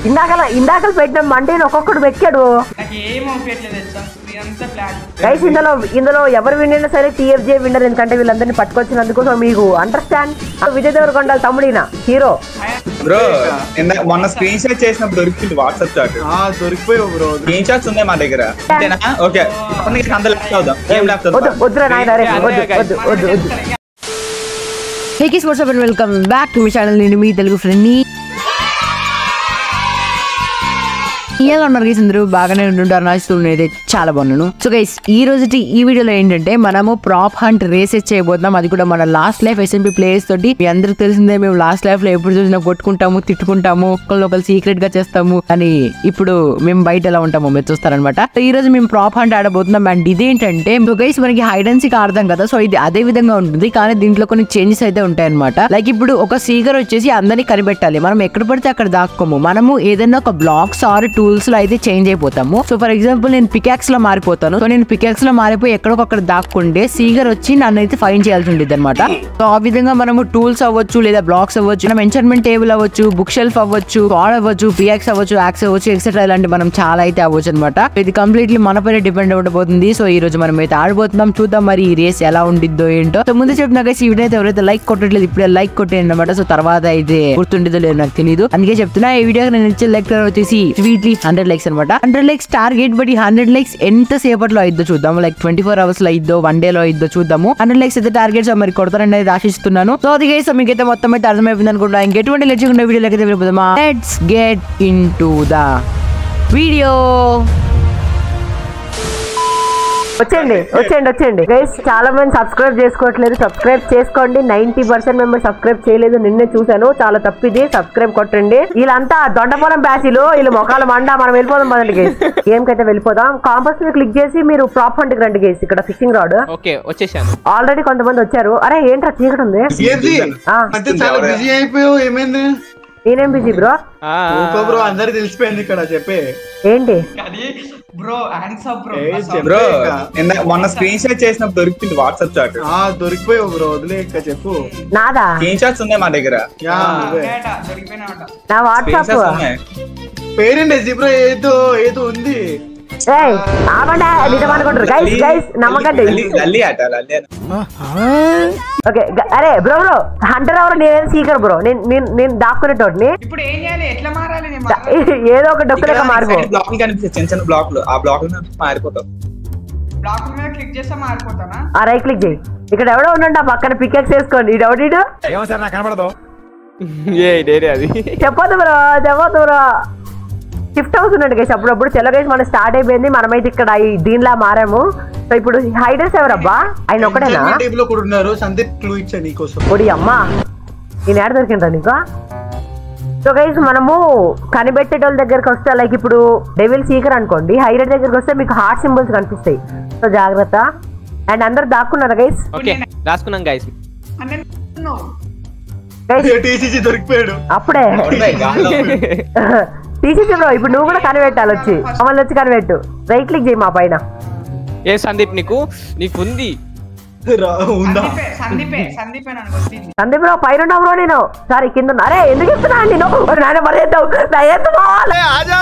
ఇందాకల ఇందాకలు పెట్టిన మంటేని ఒక్కొక్కడు పెట్టాడు నాకు ఏం అవుపేట్లేదు తెలుసా ఇదంతా ప్లాన్ గైస్ ఇందులో ఇందులో ఎవరు విన్ అయినా సరే టీఎఫ్జే విన్నర్ ఎందుకంటే వీళ్ళందరినీ పట్టుకొచ్చినందుకు సో మీకు అండర్స్టాండ్ విజయ్ దేవరకొండ తమ్ముడిన హీరో బ్రో ఇందాక మొన్న స్క్రీన్ షాట్ చేసినప్పుడు దొరికింది వాట్సాప్ చాట్ ఆ దొరికిపోయావు బ్రో స్క్రీన్ షాట్స్ ఉన్నాయి మా దగ్గర అంతేనా ఓకే అప్పుడు నీకు అంత లెఫ్ట్ అవుదాం ఏం లెఫ్ట్ వద్దు వద్దురా నాయన రే వద్దు వద్దు వద్దు వద్దు hey guys what's up and welcome back to మీ ఛానల్ నేను మీ తెలుగు ఫ్రెండ్ ని ఎలా ఉన్నారు గైస్ అందరూ బాగానే ఉంటుంటారు నాచుతూ అయితే చాలా బాగున్నాను సో గైస్ ఈ రోజుటి ఈ వీడియోలో ఏంటంటే మనము ప్రాప్ హంట్ రేసెస్ చేయబోతున్నాం అది కూడా మన లాస్ట్ లైఫ్ ఎస్ఎంపీ ప్లేయర్స్ తోటి మీ అందరికి తెలిసిందే మేము లాస్ట్ లైఫ్ లో ఎప్పుడు చూసినా కొట్టుకుంటాము తిట్టుకుంటాము ఒకళ్ళు ఒకరు సీక్రెట్ గా చేస్తాము అని ఇప్పుడు మేము బయట ఎలా ఉంటామో మీరు చూస్తారనమాట సో ఈ రోజు మేము ప్రాప్ హంట్ ఆడబోతున్నాం అండ్ ఇదేంటంటే గైస్ మనకి హైడ్ అండ్ సీక్ ఆడదాం కదా సో ఇది అదే విధంగా ఉంటుంది కానీ దీంట్లో కొన్ని చేంజెస్ అయితే ఉంటాయి అనమాట లైక్ ఇప్పుడు ఒక సీగర్ వచ్చేసి అందరినీ కనిపెట్టాలి మనం ఎక్కడ పడితే అక్కడ దాక్కోము మనము ఏదైనా ఒక బ్లాక్స్ ఆర్ టూల్స్ లో అయితే చేంజ్ అయిపోతాము సో ఫర్ ఎగ్జాంపుల్ నేను పికాక్స్ లో మారిపోతాను సో నేను పికాక్స్ లో మారిపోయి ఎక్కడొకక్కడ దాక్కుంటే సీగర్ వచ్చి నన్ను అయితే ఫైన్ చేయాల్సి ఉంటుంది అనమాట సో ఆ విధంగా మనము టూల్స్ అవ్వచ్చు లేదా బ్లాక్స్ అవ్వచ్చు మనం ఎన్చర్మెంట్ టేబుల్ అవ్వచ్చు బుక్ షెల్ఫ్ అవ్వచ్చు కాడ్ అవ్వచ్చు పియాక్స్ అవ్వచ్చు యాక్స్ అవ్వచ్చు ఎక్సెట్రా ఇలాంటి మనం చాలా అయితే అవ్వచ్చు అనమాట ఇది కంప్లీట్లీ మన పైన డిపెండ్ ఉండబోతుంది సో ఈ రోజు మనం అయితే ఆడబోతున్నాం చూద్దాం మరి ఈ రేస్ ఎలా ఉండిద్దో ఏంటో సో ముందు చెప్పిన guys, ఈ వీడియో అయితే ఎవరైతే లైక్ కొట్టట్లేదు ఇప్పుడే లైక్ కొట్టేయండి అనమాట సో తర్వాత అయితే గుర్తుండిదో లేదు నాకు తెలియదు అందుకే చెప్తున్నా ఈ వీడియో నేను ఇచ్చే లైక్ వచ్చేసి స్వీట్లీ హండ్రెడ్ లైక్స్ అనమాట హండ్రెడ్ లైక్స్ టార్గెట్ బట్ ఈ హండ్రెడ్ లైక్స్ ఎంత సేపట్లో అయిద్దో చూద్దాం లైక్ ట్వంటీ ఫోర్ అవర్స్ లో అయిద్దో వన్ డే లో అయిద్దో చూద్దాము హండ్రెడ్ లైక్స్ అయితే టార్గెట్స్ మరి కొడతారని అయితే ఆశిస్తున్నాను సో అది గైస్ మీకు అయితే మొత్తం అయితే అర్థమైపోయింది అనుకుంటా ఇంకెటువంటి లెచ్చకుండా వీడియో అయితే వెళ్ళిపోదామా let's get into the video వచ్చేయండి వచ్చేయండి వచ్చేయండి గైస్ చాలా మంది సబ్స్క్రైబ్ చేసుకోవట్లేదు సబ్స్క్రైబ్ చేసుకోండి నైన్టీ పర్సెంట్ మెంబర్ సబ్స్క్రైబ్ చేయలేదు నిన్నే చూశాను చాలా తప్పిది సబ్స్క్రైబ్ కొట్టండి వీళ్ళంతా దొండపోలం బ్యాచీలు వీళ్ళు మొఖాల మండ మనం వెళ్ళిపోదాం పదండి గైస్ గేమ్ కి అయితే వెళ్ళిపోదాం కాంపస్ మీద క్లిక్ చేసి మీరు ప్రాప్ హంట్ రండి గైస్ ఇక్కడ ఫిషింగ్ రాడ్ ఓకే వచ్చేసాను ఆల్రెడీ కొంతమంది వచ్చారు అరే ఏంట్రా చీకటి ఉంది ఏంటి ఆ, అంటే చాలా బిజీ అయిపోయావు ఏమైంది నేనేం బిజీ బ్రో ఆ, ఊకో బ్రో అందరికి తెలిసిపోయింది ఇక్కడ చెప్పే ఏంటి అది బ్రో ఆన్సర్ బ్రో ఏ చెప్పు. బ్రో ఇందాక మొన్న స్క్రీన్ షాట్ చేసినప్పుడు దొరికింది వాట్సాప్ చాట్ ఆ దొరికిపోయావు బ్రో వదిలే ఇక చెప్పు నాదా స్క్రీన్ షాట్స్ ఉన్నాయి మా దగ్గర యా నువ్వే దొరికిపోయినాట నా స్క్రీన్ వాట్సాప్ షాట్స్ ఉన్నాయి పేరెంట్ బ్రో ఏదో ఏదో ఉంది ఏయ్ ఆపండి నిజం అనుకుంటారు గైస్ గైస్ నమ్మకండి లల్లి- లల్లి ఆట లల్లి ఆట. ఓకే గ- అరే బ్రో బ్రో హంటర్ ఎవరు నేను సీకర్ బ్రో నేను నేను నేను దాక్కునేటోడిని ఇప్పుడు ఏం చేయాలి ఎట్లా మారాలి నేను మారాలి? ఏదో ఒక డొక్కు లెక్క మారిపో ఇక్కడ బ్లాక్లు కనిపిస్తాయి చిన్న చిన్న బ్లాక్లు ఆ బ్లాక్లు మారిపోతాం బ్లాక్ మీద క్లిక్ చేస్తే మారిపోతానా ఆ రైట్ క్లిక్ చేయి ఇక్కడ ఎవడో ఉండండి ఆ పక్కన పికెక్స్ వేసుకోండి ఇది ఎవడు ఏ నేనే అది చెప్పొద్దు బ్రో చెప్పొద్దు బ్రో షిఫ్ట్ అవుతున్నాడు గైస్ అప్పుడప్పుడు చెల్ల గైస్ మనం స్టార్ట్ అయిపోయింది మనమైతే ఇక్కడ ఈ దీనిలా మారాము సో ఇప్పుడు హైడర్స్ ఎవరబ్బా ఆయన ఒక్కడేనా టేబుల్ లో కూడా ఉన్నారు సందీప్ క్లూ ఇచ్చా నీకోసం ఒడి అమ్మా నేను ఏడ దొరికింటా నీకు సో గైస్ మనము కనిపెట్టేటోళ్ళ దగ్గరకు వస్తే లైక్ ఇప్పుడు డెవిల్ సీకర్ అనుకోండి హైలైట్ దగ్గరకు వస్తే మీకు హార్ట్ సింబల్స్ కనిపిస్తాయి సో జాగ్రత్త అండ్ అందరు దాక్కున్నారా గైస్ ఓకే రాసుకున్నాం గైస్ అన్నీ నువ్వు. గైస్ టీసీసీ దొరికిపోయాడు అప్పుడే అవునులే, గాల్లో. తీసేసి బ్రో ఇప్పుడు నువ్వు కూడా కనిపెట్టాలి వచ్చి మమ్మల్ని వచ్చి కనిపెట్టు రైట్ క్లిక్ చేయి మా పైన ఏ సందీప్ నీకు నీకు ఉంది రా, ఉందా సందీపే సందీపే సందీపే నన్ను కొట్టింది సందీప్ బ్రో పైన ఉన్నా బ్రో నేను సారీ కింద ఉన్నా. అరే ఎందుకు చెప్తున్నా నేను ఒరే నాయన మరి ఎత్తావు నా ఎత్తు పోవాలి.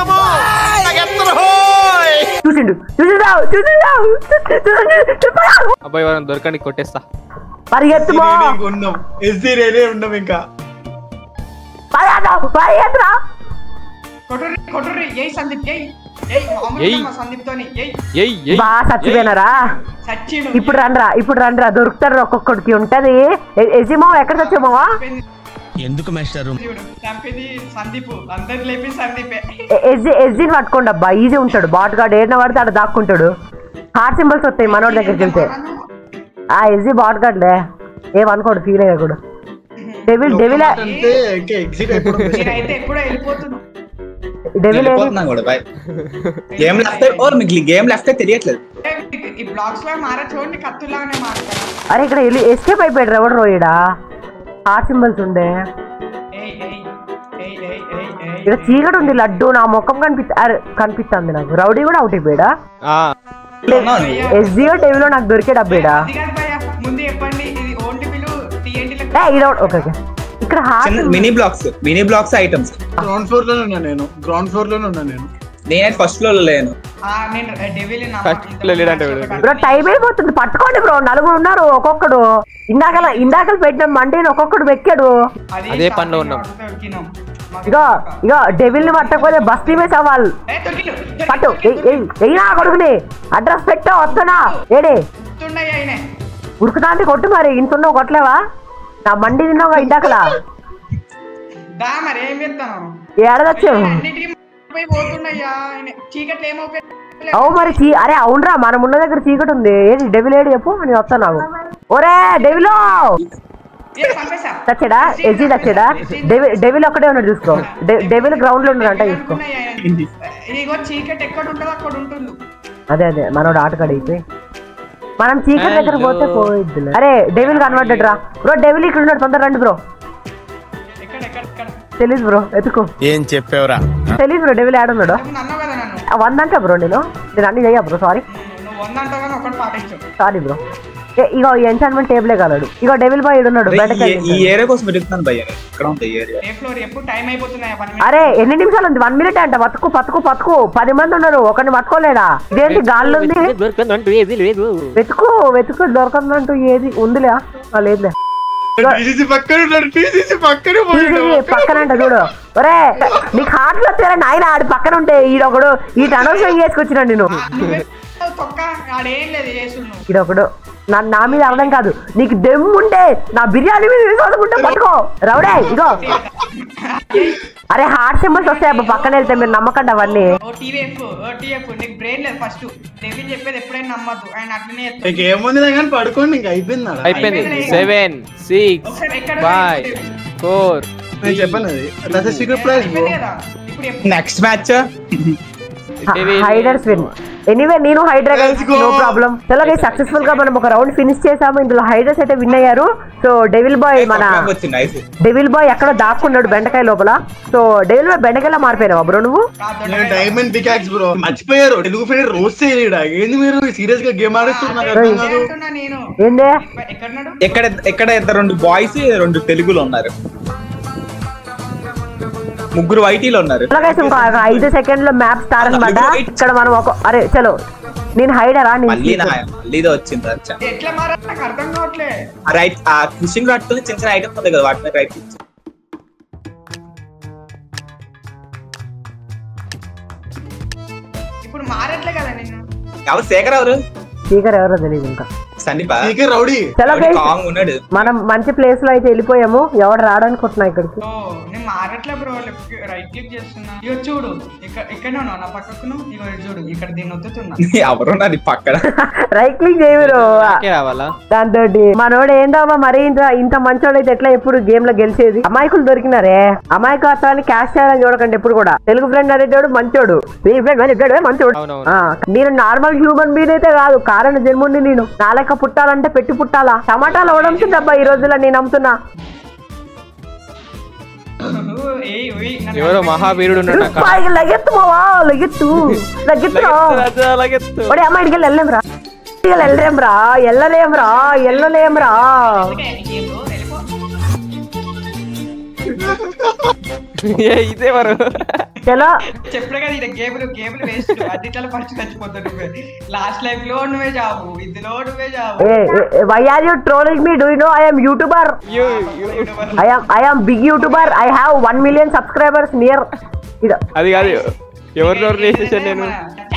చూసిండు చూసిండావు చూసిండావు చూసిండావు. అబ్బాయి ఎవరైనా దొరకండి కొట్టేస్తా పరిగెత్తు బో. ఉన్నాం ఎస్సీ రేనే ఉన్నాం ఇంకా పరిగెత్తు, పరిగెత్తురా. కొట్టుర్రి కొట్టుర్రి ఏయ్ సందీప్ ఏయ్ ఏయ్ మామూలుగా ఏయ్. మా సందీప్తోని ఏయ్ ఏయ్ ఏయ్ బా చచ్చిపోయినారా సచ్చిడు ఇప్పుడు రండ్రా ఇప్పుడు రండ్రా దొరుకుతారు ఒక్కొక్కడికి ఉంటది ఎ- ఎజిమో ఎక్కడ చచ్చామోవా ఎందుకు మాస్టారు చంపేది సందీప్ అందరు లేపి సందీపే ఎస్జి ఎస్జిని పట్టుకోండి అబ్బా ఈజీ ఉంటాడు బాట్ గార్డ్ ఏడిన పడితే అక్కడ దాక్కుంటాడు హార్ట్ సింబల్స్ వస్తాయి మనోడి దగ్గరికి వెళ్తే ఆ ఎస్జి బాట్ గార్డ్లే ఏమనుకోడు ఫీల్ అయ్యా కూడా డెవిల్ డెవిల్ అంటే ఇంకా ఎగ్జిట్ అయిపోవడం నేనైతే ఎప్పుడో వెళ్ళిపోతున్నా డెవిల్ ఏది వెళ్ళిపోతున్నాం కూడా బాయ్ గేమ్ లెఫ్ట్ ఓ మీకు గేమ్ లెఫ్ట్ తెలియట్లేదు ఏయ్, మీకు ఈ బ్లాక్స్ లో మారా చూడండి కత్తులాగానే మారుతాను అరే ఇక్కడ వెళ్ళి ఎస్కేప్ అయిపోయాడు ఎవడు రోయిడా హార్ట్ సింబల్స్ ఉండే ఏయ్ ఏయ్ ఏయ్ ఏయ్ ఏయ్ ఏయ్ ఇక్కడ చీకటి ఉంది లడ్డు నా ముఖం కనిపి అరే, కనిపిస్తుంది నాకు రౌడీ కూడా అవుట్ అయిపోయాడా ఆ, ఉన్నావు నువ్వు. ఎస్జియో టీవీలో నాకు దొరికాడు అబ్బేడా అది కాదు భయ్యా ముందు చెప్పండి ఇది ఓన్లీ బిల్లు టీఎన్టీ ఏ, ఈడ ఒకటి- ఓకే ఓకే ఇక్కడ ఇక్కడ చిన్న heart mini blocks mini blocks items ground floor లోనే ఉన్నా నేను గ్రౌండ్ ఫ్లోర్ లోనే ఉన్నా నేను నేను ఫస్ట్ ఫ్లోర్ లో లేను ఆ, నేను డెవిల్ First లో లేడంటే వీడు. బ్రో టైం అయిపోతుంది పట్టుకోండి బ్రో నలుగురు ఉన్నారు ఒక్కొక్కడు ఇందాకల ఇందాకలు పెట్టిన మంటేని ఒక్కొక్కడు వెక్కాడు అదే పనిలో ఉన్నాం. ఇగో ఇగో డెవిల్ ని పట్టకపోతే బస్తీ మీద సవాల్ పట్టు ఎయ్, ఎయ్, ఎయ్యినా కొడుకుని అడ్రస్ పెట్టా వస్తున్నా ఏడే ఉరుకుతాంటి కొట్టు మరి ఇంత కొట్టలేవా నా మండి తిన్నావుగా ఇందాకలా దా మరి ఏం చేస్తాను ఏడదచ్చావు అన్నిటికీ పోయి పోతున్నాయ్యా ఆయన చీకట్లు ఏమవుతాయి అవు మరి చీ అరే అవునరా మనం ఉన్న దగ్గర చీకటి ఉంది ఏది డెవిల్ ఏడు చెప్పు నేను వస్తా నాకు ఒరే డెవిలో ఏ, పంపేసా చచ్చాడా ఎజీ చచ్చాడా డెవిల్ డెవిల్ ఒక్కడే ఉన్నాడు చూసుకో డె- డెవిల్ గ్రౌండ్ లో ఉన్నాడంట చూసుకో అనుకున్నాయ్యా ఆయన. ఇగో చీకటి ఎక్కడ ఉంటుందో అక్కడ ఉంటుంది అదే అదే మనోడు ఆటగాడు అయిపోయి మనం చీకటి దగ్గర పోతే పోయిద్ది అరే డెవిల్ కనబడ్డాడు రా బ్రో డెవిల్ ఇక్కడ ఉన్నాడు తొందర రండి బ్రో ఎక్కడ ఎక్కడ ఎక్కడ తెలీదు బ్రో ఎత్తుకో ఏం చెప్పావురా తెలీదు బ్రో డెవిల్ ఆడున్నాడు నువ్వు అన్నావు కదా నన్ను ఆ, వంద అంటా బ్రో నేను నేను అన్ని చెయ్యా బ్రో సారీ నువ్వు వంద అంటావు కానీ ఒకటి పాటించు సారీ బ్రో ఏ, ఇగో ఈ ఎన్చాన్మెంట్ టేబులే కాలాడు ఇగో డెవిల్ బాయ్ ఉన్నాడు అరే, బయటకి ఈ- ఈ ఏరియా కోసం వెతుకుతాను భయ్య నేను. ఇక్కడ ఉంది ఈ ఏరియా ఏ ఫ్లోర్ ఎప్పుడు టైం అయిపోతున్నాయా పని అరే ఎన్ని నిమిషాలు ఉంది వన్ మినిట్ అంట బతుకు పతుకు పతుకు పది మంది ఉన్నారు ఒకరిని పట్టుకోలేడా ఇదేంటి గాల్లో ఉంది దొరికిందంటూ ఏది లేదు వెతుకు వెతుకు దొరకదంటూ ఏది ఉందిలే ఆ, లేదులే టీసీసీ పక్కన ఉన్నాడు టీసీసీ పక్కనే ఇది పోయాడు పక్కన అంట చూడు ఒరే నీకు హార్ట్ లో వచ్చారా నాయన ఆడి పక్కన ఉంటే ఈడొకడు ఈ అనవసరం చేసుకొచ్చినా నేను నువ్వే తొక్క ఆడేం లేదు చేసుడు నువ్వు ఈడొకడు నా నా మీద అర్థం కాదు నీకు దెమ్ముంటే నా బిర్యానీ మీద విశ్వాసకుంటే పట్టుకో రౌడే ఇగో అరే హార్ట్ సింబల్స్ వస్తాయి అబ్బా పక్కన వెళ్తే మీరు నమ్మకండి అవన్నీ ఓ టీవీఎఫ్ ఓ టీఎఫ్ నీకు బ్రెయిన్ లేదు ఫస్ట్ డెవిల్ చెప్పేది ఎప్పుడైనా నమ్మద్దు ఆయన అట్లనే చేస్తాడు. ఇంకేముంది కానీ పడుకోండి ఇంకా అయిపోయింది ఆడ. అయిపోయింది సెవెన్ సిక్స్ ఒకసారి ఎక్కడ ఫైవ్ ఫోర్ నేను చెప్పాను అది దట్స్ సీక్రెట్ ప్రైస్ బ్రో అయిపోయింది కదా ఇప్పుడు ఎప్పుడు next match hiders win anyway నేను హైడ్రా Let's go. నో ప్రాబ్లం చలో సక్సెస్ఫుల్ గా మనం ఒక రౌండ్ ఫినిష్ చేసాము ఇందులో హైడర్స్ అయితే విన్ అయ్యారు సో డెవిల్ బాయ్ మన వచ్చింది ఐస్ డెవిల్ బాయ్ ఎక్కడో దాక్కున్నాడు బెండకాయ లోపల సో డెవిల్ బాయ్ బెండకాయలా మారిపోయినావా బ్రో నువ్వు నేను డైమండ్ పికాక్స్ బ్రో మర్చిపోయారు తెలుగు ఫ్రెండ్ రోజ్ చేయలేడా ఏంది మీరు సీరియస్ గా గేమ్ ఆడిస్తున్నారు నాకు అర్థం కాదు అంటున్నా నేను ఏందే ఎక్కడున్నాడు ఎక్కడ ఎక్కడ ఇద్దరు రెండు బాయ్స్ రెండు తెలుగులో ఉన్నారు ముగ్గురు వైటీలో ఉన్నారు అలాగే ఇంకో ఒక ఐదు సెకండ్ లో మ్యాప్ స్టార్ అనమాట ఇక్కడ మనం ఒక అరే చలో నేను హైడరా మళ్ళీ నా నేను మళ్ళీ ఇదో వచ్చింది అచ్చా ఎట్లా మారా నాకు అర్థం కావట్లే ఆ రైట్ ఆ ఫిషింగ్ రాట్ చిన్న చిన్న ఐటమ్స్ ఉంది కదా వాటి మీద రైట్ ఇప్పుడు మారట్లే కదా నేను ఎవరు శేఖర్ ఎవరు స్పీకర్ ఎవరో తెలియదు ఇంకా సందీప స్పీకర్ రౌడీ చలో guys, కాంగ్ ఉన్నాడు మనం మంచి ప్లేస్ లో అయితే వెళ్ళిపోయాము ఎవరు రావడానుకుంటున్నా ఇక్కడికి ఓ నేను మారట్లే బ్రో లెఫ్ట్ రైట్ క్లిక్ చేస్తున్నా ఇగో చూడు ఇక్కడ ఇక్కడనే ఉన్నావు నా పక్కకును ఇగో ఇది చూడు ఇక్కడ దీన్ని ఒత్తుతున్నా ఎవరున్నారు ఈ పక్కన రైట్ క్లిక్ చేయరు నాకే రావాలా దాంతో మనోడు ఏందమ్మా మరి ఇంత ఇంత మంచోడు అయితే ఎట్లా ఎప్పుడు గేమ్ లో గెలిచేది అమాయకులు దొరికినారే అమాయకత్వాన్ని క్యాష్ చేయాలని చూడకండి ఎప్పుడు కూడా తెలుగు ఫ్రెండ్ అనేటోడు మంచోడు మీ ఫ్రెండ్ అనేటోడు మంచోడు అవునవును. ఆ, నేను నార్మల్ హ్యూమన్ బీన్ అయితే కాదు కారణ జన్ముండి నేను నా లెక్క పుట్టాలంటే పెట్టి పుట్టాలా టమాటాలు అవడంతుంది అబ్బా ఈ రోజుల్లో నేను నమ్ముతున్నా ఓ, ఏయ్ ఓయ్ నన్ను ఎవరో మహావీరుడు ఉన్నాడు అక్కడ పైకి లగెత్తు మావా లగెత్తు లగెత్తురా రాజా, లగెత్తు. ఒడే అమ్మ ఇడికి వెళ్ళలేం రా ఇడికి వెళ్ళలేం రా వెళ్ళలేం రా వెళ్ళలేం రా ఓకే, ఏం బ్రో, వెళ్ళిపో. ఏ, ఇదే వరు చలో చెప్పలే కదా ఇక్కడ గేములు గేములు వేస్ట్ అన్నిట్లో ఫస్ట్ చచ్చిపోతావు నువ్వే లాస్ట్ లైఫ్ లో నువ్వే జాబు ఇందులో నువ్వే job why are you trolling me do you know I am YouTuber I am I am big YouTuber I have one million subscribers near ఇది అది కాదు ఎవరినెవరు చేసేసాను నేను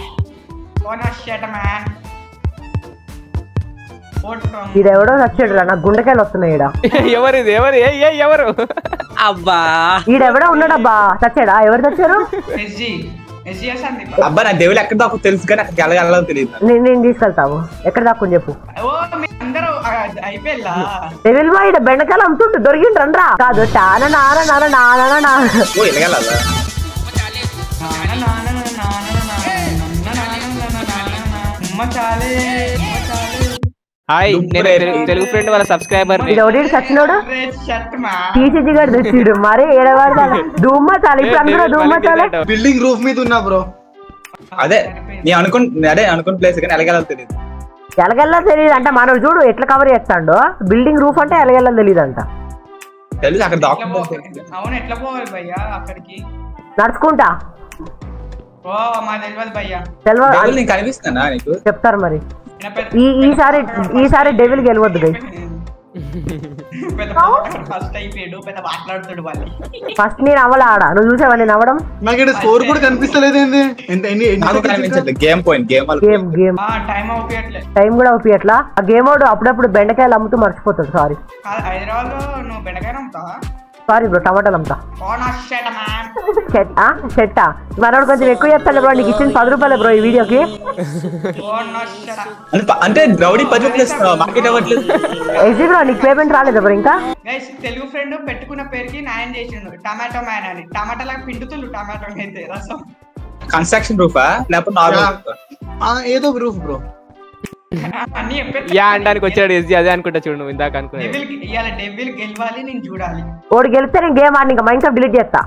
ఇది ఎవడో చచ్చాడు రా నాకు గుండెకాయలు వస్తున్నాయి ఈడ ఎవరు ఇది ఎవరు ఏ ఏ, ఎవరు అబ్బా ఈడెవడో ఉన్నాడబ్బా చచ్చాడా ఎవరు చచ్చారు ఎస్జీ ఎస్జీ సందీప్ అబ్బా నా దేవుడు ఎక్కడ దాకా తెలుసు కానీ అక్కడికి వెళ్ళగలలో తెలియదు నాకు. నేను నేను తీసుకెళ్తావు ఎక్కడ దాక్కుని చెప్పు ఓ మీ అందరూ అయిపోయిందా డెవిల్ బాయ్ ఈడ బెండకాయలు అమ్ముతుంటే దొరికిండ్రు రా కాదు తాన నాన నాన నాన నా ఓ వెళ్ళగలదా ఉమ్మ చాలే ఉమ్మ చాలే హాయ్ నేను తెలు- తెలుగు ఫ్రెండ్ వాళ్ళ సబ్స్క్రైబర్ ఇది ఎవడి చచ్చినోడు రెడ్ షర్ట్ మా టీసీజీ గారు తెచ్చిడు మరి ఏడవాడు ధూమ్మ చాలు ఇప్పుడు అందరూ ధూమ్మ చాలే బిల్డింగ్ రూఫ్ మీద ఉన్నా బ్రో అదే నేను అనుకున్న అదే అనుకున్న ప్లేస్ కానీ వెళ్ళగలలో తెలియదు ఎలగల్లా తెలియదు అంటే మనం చూడు ఎట్లా కవర్ చేస్తాడో బిల్డింగ్ రూఫ్ అంటే ఎలగల్లా తెలియదు అంట తెలుసు అక్కడ ఎట్లా పో- డాక్యుమెంట్ అవును ఎట్లా పోవాలి భయ్యా అక్కడికి నడుచుకుంటా ఓ మా తెలియదు భయ్యా తెలియదు నీకు కనిపిస్తున్నా నీకు చెప్తారు మరి ఈయన పెద్ద- ఈ ఈసారి ఈసారి డెవిల్ గెలవద్దు గై పెద్ద ఫస్ట్ అయిపోయాడు పెద్ద మాట్లాడుతాడు వాళ్ళు ఫస్ట్ నేను అవ్వాల ఆడ నువ్వు చూసావా నేను అవ్వడం నాకు ఇక్కడ స్కోర్ కూడా కనిపిస్తలేదు ఏంది ఎంత ఎన్ని ఎన్ని నాకు seconds ఇంకా? కనిపించట్లేదు game point game game game time అవుతాయట్లే టైం కూడా అవుతాయట్లా ఆ గేమ్ ఆడు అప్పుడప్పుడు బెండకాయలు అమ్ముతూ మర్చిపోతాడు సారీ కాదు హైదరాబాద్ లో నువ్వు బెండకాయ అమ్ముతావా సారీ బ్రో టమాటాలు అమ్ముతా ఓ నా షట్ మ్యాన్ షెట్ షెట్టా మనోడు కొంచెం ఎక్కువ చెప్తాను బ్రో నీకు ఇచ్చింది పది రూపాయలు బ్రో ఈ వీడియోకి ఓ నా షట్ అంటే ప- అంటే రౌడీ పది రూపాయలు ఇస్తున్నావు మార్కెట్ అవ్వట్లేదు ఎగ్జి బ్రో నీకు పేమెంట్ రాలేదు బ్రో ఇంకా గైస్ తెలుగు ఫ్రెండ్ పెట్టుకున్న పేరుకి న్యాయం చేసిండు టమాటో మ్యాన్ అని టమాటాలకు పిండుతులు టమాటో అయితే రసం కన్స్ట్రక్షన్ రూపా లేకపోతే నార్మల్ ఆ, ఏదో ప్రూఫ్ బ్రో అన్ని యా అంటానికి వచ్చాడు ఎస్జీ అదే అనుకుంటా చూడు నువ్వు ఇందాక అనుకునేది డెవిల్ ఇవాళ డెవిల్ గెలవాలి నేను చూడాలి ఓడి గెలిస్తే నేను గేమ్ ఆడి ఇంకా మైండ్ డిలీట్ చేస్తా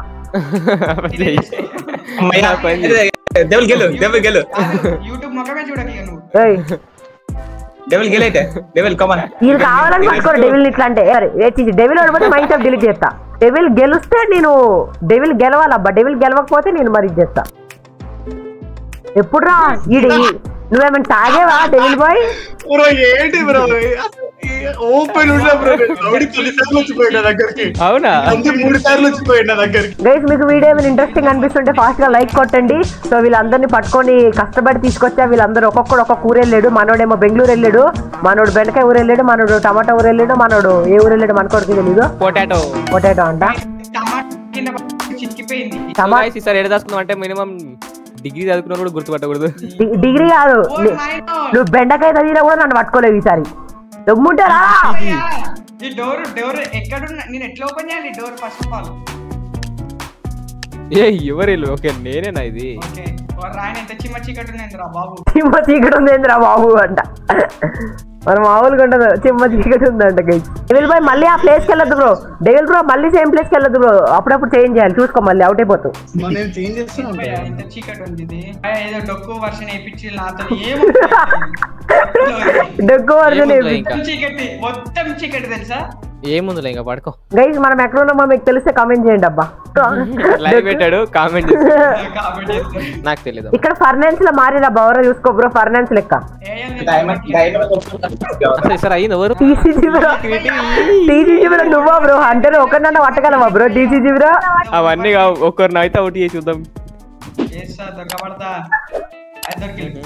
డెవల్ గెలు డెవల్ గెలు యూట్యూబ్ ముఖమే చూడక ఇక నువ్వు ఏయ్ డెవల్ గెలైతే డెవల్ కమన్ వీళ్ళు కావాలని పట్టుకోరు డెవిల్ ఇట్లా అంటే డెవిల్ ఓడిపోతే మైండ్ ఆఫ్ డిలీట్ చేస్తా డెవిల్ గెలిస్తే నేను డెవిల్ గెలవాలబ్బా డెవిల్ గెలవకపోతే నేను మరి ఇది చేస్తా ఎప్పుడురా ఈడు ఈ- నువ్వేమైనా తాగేవా డెవిల్ బాయ్ బ్రో ఏంటి బ్రో ఓపెన్ ఉన్నా బ్రో రౌడీ పది సార్లు వచ్చిపోయిన దగ్గరికి అవునా అంతే మూడు సార్లు వచ్చిపోయిన దగ్గరికి గైస్ మీకు వీడియో ఏమైనా ఇంట్రెస్టింగ్ అనిపిస్తుంటే ఫాస్ట్ గా లైక్ కొట్టండి సో వీళ్ళందరినీ పట్టుకొని కష్టపడి తీసుకొచ్చా వీళ్ళందరూ ఒక్కొక్కడు ఒక్కొక్క ఊరు వెళ్ళాడు మనోడేమో బెంగళూరు వెళ్ళాడు మనోడు బెండకాయ ఊరు వెళ్ళాడు మనోడు టమాటా ఊరు వెళ్ళాడు మనోడు ఏ ఊరు వెళ్ళాడు మనకోడికి తెలీదు పొటాటో పొటాటో అంట టమాటా కింద పడి చిక్కిపోయింది టమా ఈసారి ఎడ దాస్తున్నాం అంటే మినిమం డిగ్రీ చదువుకున్నా కూడా గుర్తుపట్టకూడదు డి- డిగ్రీ కాదు ఓ ని- నాయనో. నువ్వు బెండకాయ చదివినా కూడా నన్ను పట్టుకోలేవు ఈసారి దమ్ముంటారా అయ్యా, ఈ డోర్ డోర్ ఎక్కడున్నా నేను ఎట్లా ఓపెన్ చేయాలి డోర్ ఫస్ట్ ఆఫ్ ఆల్ ఏ ఎవరు ఓకే నేనేనా ఇది ఓకే ఓ రాయన ఎంత చిమ్మ చీకటి ఉంది రా బాబు చిమ్మ చీకటి ఉందేంద్రా బాబు అంట మరి మామూలుగా ఉండదు చిమ్మ చీకటి ఉందంట గైస్ డెవిల్ బాయ్ మళ్ళీ ఆ ప్లేస్కి వెళ్ళొద్దు బ్రో డెవిల్ బ్రో మళ్ళీ సేమ్ ప్లేస్కి వెళ్ళొద్దు బ్రో అప్పుడప్పుడు చేంజ్ చేయాలి చూసుకో మళ్ళీ అవుట్ అయిపోతావు మరి నేను చేంజ్ చేస్తున్నా భయ్యా, ఎంత చీకటి ఉంది ఇది ఆ, ఏదో డొక్కు వర్షన్ వేయించి నాతో ఏమో డొక్కు వర్జన్ ఏముందిలే ఇంకా చీకటి మొత్తం చీకటి తెలుసా ఏముందిలే ఇంకా పడుకో గైస్ మనం ఎక్కడ ఉన్నామో మీకు తెలిస్తే కామెంట్ చేయండి అబ్బా లైవ్ పెట్టాడు కామెంట్ చేసి కాబట్టి నాకు తెలియదు ఇక్కడ ఫర్నాన్స్ లో మారిరా బవరా చూసుకో బ్రో ఫర్నాన్స్ లెక్క డైమండ్ డైమండ్ అసలు ఈసారి అయింది ఎవరు టీసీజీ బ్రో టీసీజీ బ్రో నువ్వా బ్రో అంటే ఒకరినన్నా పట్టగలవా బ్రో టీసీజీ బ్రో అవన్నీ ఒక్కరిని అయితే అవుట్ చేసి చూద్దాం చేస్తా దొరకబడతా అది దొరికింది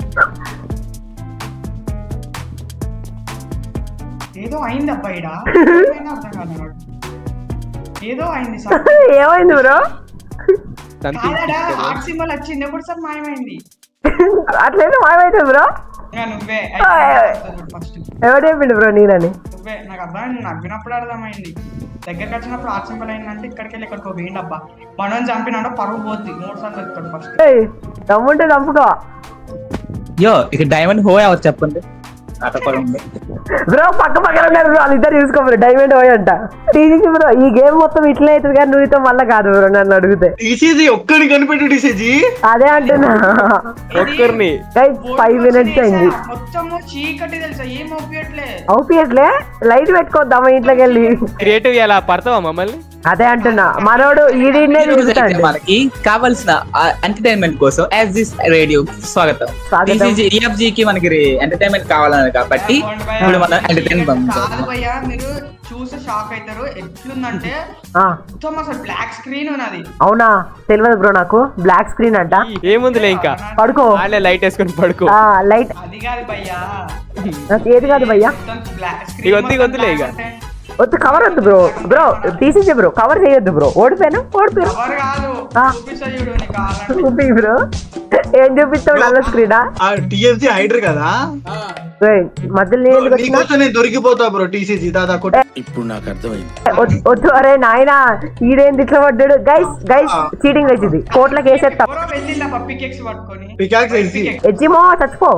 ఏదో అయింది అబ్బా ఈడ ఏమైందో అర్థం కాదు నాకు. ఏదో అయింది సార్ ఏమైంది బ్రో కాదడా హార్ట్ సింబల్ వచ్చింది ఎప్పుడు సార్ మాయమైంది అట్లయితే మాయమైతే బ్రో ఇంకా నువ్వే ఫస్ట్ ఎవరు చెప్పిండు బ్రో నేనని నువ్వే నాకు అర్థమైంది నవ్వినప్పుడు అర్థమైంది దగ్గరికి వచ్చినప్పుడు హార్ట్ సింబల్ అయిందంటే ఇక్కడికి వెళ్ళి ఎక్కడికో వేయండి అబ్బా మనం చంపినాడో పరువు పోద్ది మూడు సార్లు దొరుకుతాడు ఫస్ట్ ఏయ్, దమ్ముంటే చంపుకో యో ఇక డైమండ్ హో ఎవరు చెప్పండి నాటపడం బ్రో పక్క పక్కన ఉన్నారు బ్రో వాళ్ళిద్దరు చూసుకో బ్రో డైమండ్ పోయి అంట టీజీసీ బ్రో ఈ గేమ్ మొత్తం ఇట్లే అవుతుంది కానీ నువ్వుతో మళ్ళీ కాదు బ్రో నన్ను అడిగితే టీసీజీ ఒక్కడిని కనిపెట్టు టీసీజీ అదే అంటున్నా ఒక్కరిని ఫైవ్ మినిట్స్ అయింది మొత్తము చీకటి తెలుసా ఏం ఒప్పియట్లే అవుపియట్లే లైట్ పెట్టుకోద్దామా ఇంట్లోకి వెళ్ళి క్రియేటివ్ ఎలా పడతావా మమ్మల్ని అదే అంటున్నా మనోడు ఈడీనే తిరుగుతాడు మనకి కావాల్సిన ఎంటర్టైన్మెంట్ కోసం యాజ్ దిస్ రేడియో స్వాగతం స్వాగతం. ఈఎఫ్జీ కి మనకి ఎంటర్టైన్మెంట్ కావాలని కాబట్టి ఇప్పుడు మనం ఎంటర్టైన్మెంట్ కాదు భయ్యా మీరు చూసి షాక్ అవుతారు ఎట్లుందంటే ఆ, మొత్తం అసలు బ్లాక్ స్క్రీన్ ఉన్నది అవునా తెలియదు బ్రో నాకు బ్లాక్ స్క్రీన్ అంట ఏముందిలే ఇంకా పడుకో వాళ్ళే లైట్ వేసుకొని పడుకో ఆ లైట్ అది కాదు భయ్యా ఏది కాదు భయ్యా మొత్తం బ్లాక్ ఇక వద్దు, ఇక వద్దులే ఇక. వద్దు కవర్ వద్దు బ్రో బ్రో తీసేసే బ్రో కవర్ చేయొద్దు బ్రో ఓడిపోయాను ఓడిపోయాను కవర్ కాదు ఆ. చూపిస్తా చూడు నీకు కావాలంటే చూపి బ్రో ఏం చూపిస్తావు నల్ల స్క్రీనా ఆ టీఎఫ్జీ హైడర్ కదా మధ్యలో నేను ఎందుకు వచ్చినా నీకోసం నేను దొరికిపోతా బ్రో టీసీజీ దాదా కొట్ట ఇప్పుడు నాకు అర్థమైంది వద్దు- వద్దు అరే నాయనా ఈడేంది ఇట్లా పడ్డాడు గైస్ గైస్ చీటింగ్ వేసింది కోట్లకి వేసేస్తా ఎవరో వెళ్ళిందా పప్పి కేక్స్ పట్టుకొని పికాక్స్ వేసి ఎజ్జిమో చచ్చిపో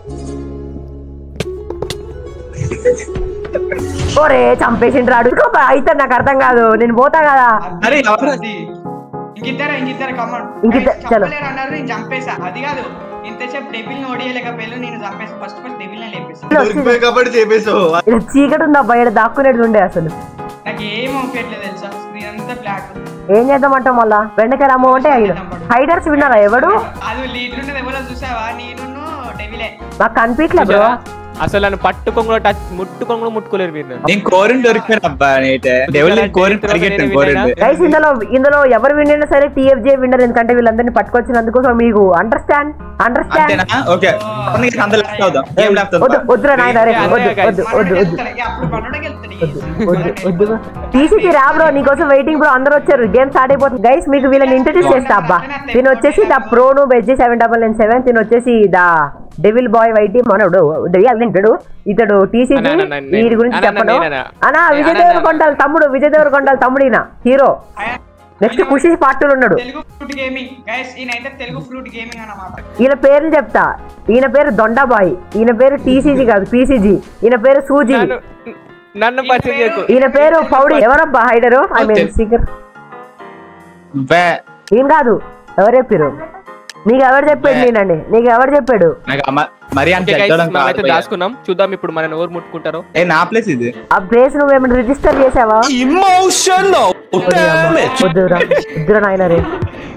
ఓరే చంపేసిండ్రు రాడు అయితే నాకు అర్థం కాదు నేను పోతా కదా అరే, ఎవరు? అది ఇంకిద్దరు ఇంకిద్దరు కమ్మడు ఇంకిద్దరు, చలో. చంపలేరు అన్నారు నేను చంపేసా అది కాదు ఇంతసేపు డెబిల్ ని ఓడియలేకపోయాను నేను చంపేసా ఫస్ట్ ఫస్ట్ డెబిల్ నే లేపేసా దొరికిపోయి కాబట్టి చేపేసావు ఇలా చీకటి ఉందా బయట దాక్కునేది ఉండే అసలు నాకు ఏం అవుపేయట్లేదు తెలుసా స్క్రీన్ అంతా బ్లాక్ ఏం చేద్దామంటాం మళ్ళా బెండకాయలు అమ్మ అంటే అయిన హైడర్స్ విన్నారా ఎవడు అది లీడ్ ఉన్నది ఎవరో చూసావా నేను డెవిలే నాకు కనిపించలే బ్రో అసలు నన్ను పట్టుకొని కూడా టచ్ ముట్టుకొని కూడా ముట్టుకోలేరు మీరు నన్ను. నేను కోరిని దొరికిపోయిన అబ్బా నేటే డెవల్ నేను కోరిని పరిగెట్టాను కోరిని గైస్ ఇందులో ఇందులో ఎవరు విన్ అయినా సరే టీఎఫ్జే విన్నర్ ఎందుకంటే వీళ్ళందరినీ పట్టుకొచ్చినందుకు సో మీకు అండర్స్టాండ్ అండర్స్టాండ్ అంతేనా ఓకే నీకు అంత లెఫ్ట్ అవుదాం గేమ్ లెఫ్ట్ వద్దు అవుదాం వద్దురా నాయన రే అదే వద్దు guys. వద్దు వద్దు మనోడు వద్దు వెళ్తాడు అప్పుడు మనోడికి వెళ్తాడు వద్దు వద్దు టీసీకి రా బ్రో నీకోసం వెయిటింగ్ బ్రో అందరూ వచ్చారు గేమ్ స్టార్ట్ అయిపోతుంది గైస్ మీకు వీళ్ళని ఇంట్రడ్యూస్ చేస్తా అబ్బా దీని వచ్చేసి ద ప్రోను బెజ్జి సెవెన్ డబల్ నైన్ సెవెన్ దీని వచ్చేసి ద డెవిల్ బాయ్ వైటి మనోడు ఇతడు ఇతడు టీసీకి అన్న, అన్న, అన్న, వీరి గురించి అన్న, అన్న, చెప్పను నేనన్నా. అనా విజయ్ అన్న, దేవరకొండల తమ్ముడు విజయ్ దేవరకొండల తమ్ముడు ఈయన హీరో నెక్స్ట్ ఖుషి పార్టీలు ఉన్నాడు తెలుగు ఫ్రూట్ గేమింగ్ గైస్ ఈయన అయితే తెలుగు ఫ్రూట్ గేమింగ్ అన్నమాట ఈయన పేర్లు చెప్తా ఈయన పేరు దొండాబాయ్ ఈయన పేరు టీసీజీ కాదు పీసీజీ ఈయన పేరు సూజీ నన్ను నన్ను పరిచయం చేయకు ఈయన పేరు పౌడి ఎవరబ్బా హైడరు ఐ మీన్ స్పీకర్ బే ఈయన కాదు ఎవరు చెప్పారు నీకు ఎవరు చెప్పాడు నేనండి నీకు ఎవరు చెప్పాడు నాకు అమ్మ- మరి అంత ఓకే గైస్ చెడ్డోళ్ళం కాదు మనమైతే భయ్యా. దాచుకున్నాం చూద్దాం ఇప్పుడు మన ఎవరు ముట్టుకుంటారో ఏ నా ప్లేస్ ఇది ఆ ప్లేస్ నువ్వేమైనా రిజిస్టర్ చేసావా Emotional damage. వద్దురా వద్దురా నాయన రే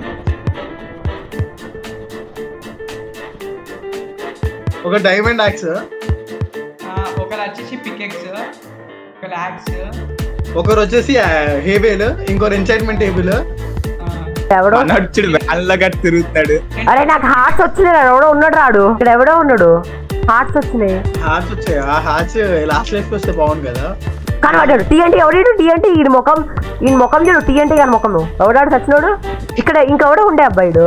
ఒక డైమండ్ యాక్స్ ఒకరు వచ్చేసి పికెక్స్ ఒకరు యాక్స్ ఒకరు వచ్చేసి హేబేల్ ఇంకొకరు ఎంచైట్మెంట్ టేబుల్ ఎవడో నడుచుడు వ్యాన్లగా తిరుగుతాడు అరే నాకు హార్ట్స్ వచ్చినాయి ఎవడో ఉన్నాడు రాడు ఇక్కడ ఎవడో ఉన్నాడు హార్ట్స్ వచ్చినాయి హార్ట్స్ వచ్చాయి ఆ హార్ట్స్ లాస్ట్ లైఫ్ వస్తే బాగుంది కదా కనబడ్డాడు టీఎన్టీ ఎవడు టీఎన్టీ ఈ ముఖం ఈ ముఖం చూడు టీఎన్టీ గారి ముఖం ఎవడాడు చచ్చినోడు ఇక్కడ ఇంకెవడో ఉండే అబ్బాయిడు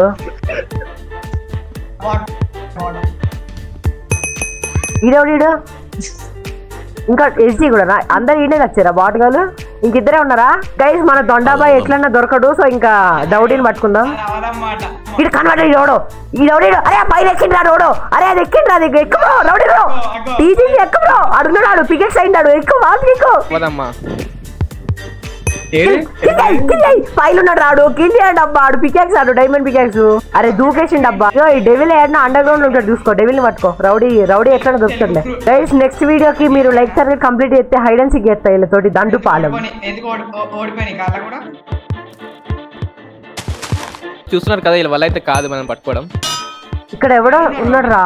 ఈడెవడీడు ఇంకా ఎస్జీ కూడా నా- అందరు ఈడే వచ్చారా బాటగాలు ఇంకిద్దరే ఉన్నారా గైస్ మన దొండాబాయ్ ఎట్లన్నా దొరకడు సో ఇంకా దౌడీని పట్టుకుందాం అవన్నమాట ఇడు కనబడ్డాడు ఎవడో ఈ రౌడీడు అరే ఆ పైన ఎక్కిండ్రా రోడో అరే అది ఎక్కిండ్రా అది ఎక్కువ రౌడీ రో టీజీ ఎక్కువ అడుగున్నాడు పికెక్స్ అయిందాడు ఎక్కువ వాళ్ళకి ఎక్కువ పోదమ్మా ఏది పైలు ఉన్నాడు రాడు కిల్ చేయండి అబ్బా ఆడు పికాక్స్ ఆడు డైమండ్ పికాక్స్ అరే దూకేసిండు అబ్బా ఇగో ఈ డెవిల్ ఏడన్నా అండర్ గ్రౌండ్ ఉంటాడు చూసుకో డెవిల్ ని పట్టుకో రౌడీ రౌడీ ఎట్లా దొరుకుతుండే గైస్ నెక్స్ట్ వీడియోకి మీరు లైక్ సర్కిల్ కంప్లీట్ చేస్తే హైడ్ అండ్ సిక్ చేస్తా వీళ్ళతోటి దండు పాలెం ఎందుకు ఓడి ఓడిపోయినాయి కాళ్ళ కూడా చూస్తున్నారు కదా వీళ్ళ వల్ల అయితే కాదు మనం పట్టుకోవడం ఇక్కడ ఎవడో ఉన్నాడు రా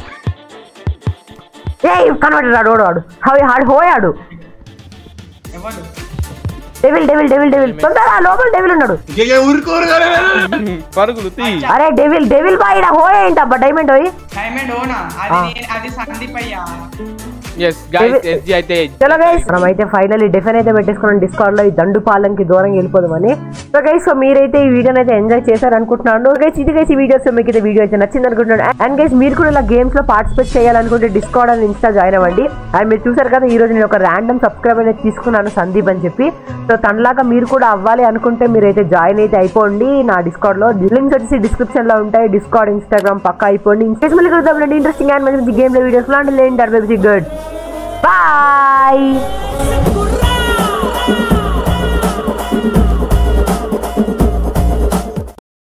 ఏ కనబడి రాడు ఓడు వాడు హోయ్ ఆడు హోయాడు ఎవరు డెవిల్ డెవిల్ డెవిల్ డెవిల్ తొందరగా లోపల డెవిల్ ఉన్నాడు ఇక ఊరుకోరు కదా పరుగులు తీ అరే డెవిల్ డెవిల్ బాయ్ హోయ్ ఏంటి అబ్బా డైమండ్ హోయ్ డైమండ్ ఓనా అది నేను- అది సందీప్ అయ్యా ఎస్ గైస్ ఎస్జీ అయితే చలో గైస్ మనం అయితే ఫైనల్లీ డిఫైన్ అయితే పెట్టేసుకున్నాం డిస్కౌంట్ లో ఈ దండు పాలెంకి దూరంగా వెళ్ళిపోదామని సో గైస్ సో మీరైతే ఈ వీడియోని అయితే ఎంజాయ్ చేశారు అనుకుంటున్నాను గైస్ ఇది గైస్ ఈ వీడియోస్ మీకు అయితే వీడియో అయితే నచ్చింది అనుకుంటున్నాను అండ్ గైస్ మీరు కూడా ఇలా గేమ్స్ లో పార్టిసిపేట్ చేయాలనుకుంటే డిస్కౌంట్ అని ఇన్స్టా జాయిన్ అవ్వండి అండ్ మీరు చూసారు కదా ఈ రోజు నేను ఒక ర్యాండమ్ సబ్స్క్రైబ్ అనేది తీసుకున్నాను సందీప్ అని చెప్పి సో తనలాగా మీరు కూడా అవ్వాలి అనుకుంటే మీరు అయితే జాయిన్ అయితే అయిపోండి నా డిస్కౌంట్ లో లింక్స్ వచ్చేసి డిస్క్రిప్షన్ లో ఉంటాయి డిస్కౌంట్ ఇన్స్టాగ్రామ్ పక్కా అయిపోండి ఇన్కేస్ మళ్ళీ ఇంట్రెస్టింగ్ అండ్ మంచి గేమ్ లో వీడియోస్ లాంటి లేండి గుడ్ బాయ్